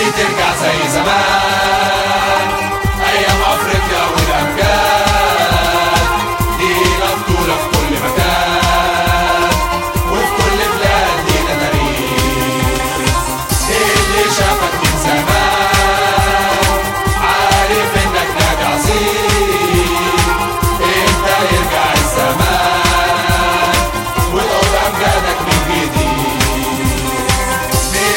نفسي ترجع زي زمان ايام افريقيا والامجاد لينا بطولة في كل مكان وفي كل بلاد لينا تاريخ اللي شافك من زمان عارف انك نادي عظيم انت يرجع الزمان وتعود امجادك من جديد من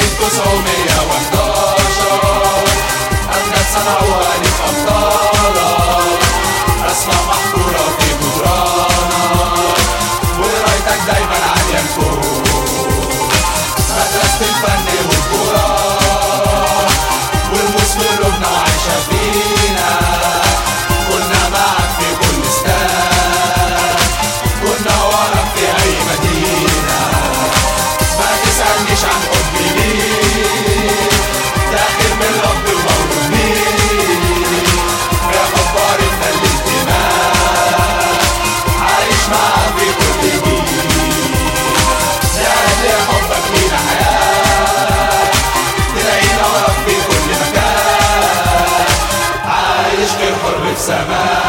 911 أمجاد صنعوها لك أبطالك أسماء محفورة في جدرانك ورايتك دايما عالية الفوق مدرسة الفن والكورة والموس في قلوبنا وعايشة فينا كنا معك في كل استاد كنا وراك في أي مدينة ما تسألنيش عن حبي ليك داخل من الأرض ومولود بيك يا غفار انت الانتماء عايش معاك في كل جيل يا قد حبك لينا حياة تلاقينا وراك في كل مكان عايش غير حر في سماء